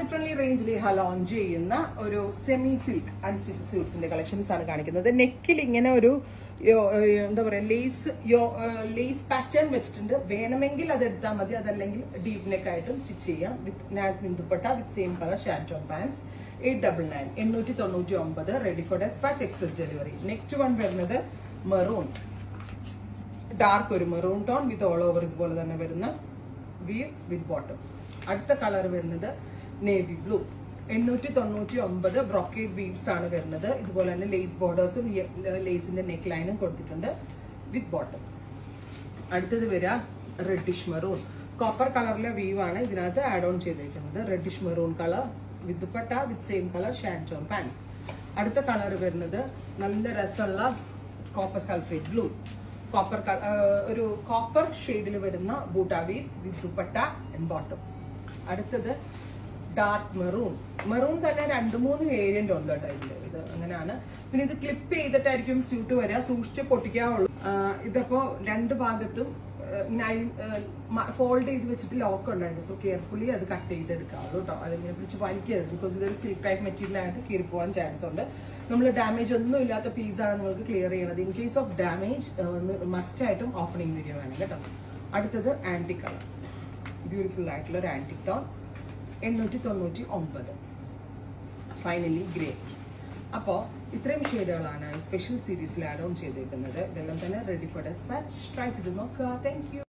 budget friendly റേഞ്ചിൽ launch ചെയ്യുന്ന ഒരു സെമി സിൽക്ക് അൺസ്റ്റിച്ച് സ്യൂട്ട്സിന്റെ കളക്ഷൻസ് ആണ് കാണിക്കുന്നത് നെക്കിൽ ഇങ്ങനെ ഒരു യോ- ഏഹ് എന്താ പറയാ ലേസ് യോ ലേസ് പാറ്റേൺ വെച്ചിട്ടുണ്ട് വേണമെങ്കിൽ അത് എടുത്താൽ മതി അതല്ലെങ്കിൽ ഡീപ് നെക്ക് ആയിട്ടും സ്റ്റിച്ച് ചെയ്യാം വിത്ത് നാസ്മിൻ dupatta with same colour shantoon pants eight double nine എണ്ണൂറ്റി തൊണ്ണൂറ്റി ഒമ്പത് ready for dispatch express delivery next one വരുന്നത് മെറൂൺ ഡാർക്ക് ഒരു maroon tone with all over ഇതുപോലെ തന്നെ വരുന്ന വീവ് വിത്ത് ബോട്ടം അടുത്ത കളർ വരുന്നത് നേവി ബ്ലൂ എണ്ണൂറ്റി തൊണ്ണൂറ്റി ഒമ്പത് ബ്രോക്കേഡ് വീവ്സ് ആണ് വരുന്നത് ഇതുപോലെ തന്നെ ലേസ് ബോർഡേഴ്സും ലേസിന്റെ നെക്ക് ലൈനും കൊടുത്തിട്ടുണ്ട് വിത്ത് ബോട്ടം അടുത്തത് വരിക റെഡിഷ് മെറൂൺ കോപ്പർ കളറിലെ വീവ് ആണ് ഇതിനകത്ത് ആഡ് ഓൺ ചെയ്തേക്കുന്നത് reddish maroon colour with dupatta with same colour shantoon pants അടുത്ത കളർ വരുന്നത് നല്ല രസമുള്ള കോപ്പർ സൾഫേറ്റ് ബ്ലൂ കോപ്പർ ഒരു കോപ്പർ ഷെയ്ഡിൽ വരുന്ന buta weaves with dupatta and bottom അടുത്തത് ഡാർക്ക് മെറൂൺ മെറൂൺ തന്നെ രണ്ട് മൂന്ന് വേരിയന്റ് ഉണ്ട് കേട്ടോ ഇതില് ഇത് അങ്ങനെയാണ് പിന്നെ ഇത് ക്ലിപ്പ് ചെയ്തിട്ടായിരിക്കും സ്യൂട്ട് വരിക സൂക്ഷിച്ച് പൊട്ടിക്കാവുള്ളൂ ആ, ഇതിപ്പോ രണ്ട് ഭാഗത്തും ഫോൾഡ് ചെയ്ത് വെച്ചിട്ട് ലോക്ക് ഉണ്ടായിരുന്നു സോ കെയർഫുള്ളി അത് കട്ട് ചെയ്തെടുക്കാവുള്ളൂ കേട്ടോ അതിനെ പിടിച്ച് വലിക്കരുത് ബിക്കോസ് ഇതൊരു സിൽക്ക് ടൈപ്പ് മെറ്റീരിയൽ ആയിട്ട് കീറിപ്പോവാൻ ചാൻസ് ഉണ്ട് നമ്മൾ ഡാമേജ് ഒന്നും ഇല്ലാത്ത പീസാണ് നിങ്ങൾക്ക് ക്ലിയർ ചെയ്യണത് in case of damage must ആയിട്ടും ഓപ്പണിംഗ് വീഡിയോ വേണം കേട്ടോ അടുത്തത് ആന്റി കളർ ബ്യൂട്ടിഫുൾ ആയിട്ടുള്ള ഒരു ആന്റി ടോൺ എണ്ണൂറ്റി തൊണ്ണൂറ്റി ഒമ്പത് ഫൈനലി ഗ്രേ അപ്പോൾ ഇത്രയും ഷെയ്ഡുകളാണ് സ്പെഷ്യൽ സീരീസിൽ ആഡ് ഓൺ ചെയ്തേക്കുന്നത് ഇതെല്ലാം തന്നെ റെഡി ഫോർ ഡെസ്പാച്ച് ട്രൈ ചെയ്ത് നോക്കുക താങ്ക് യു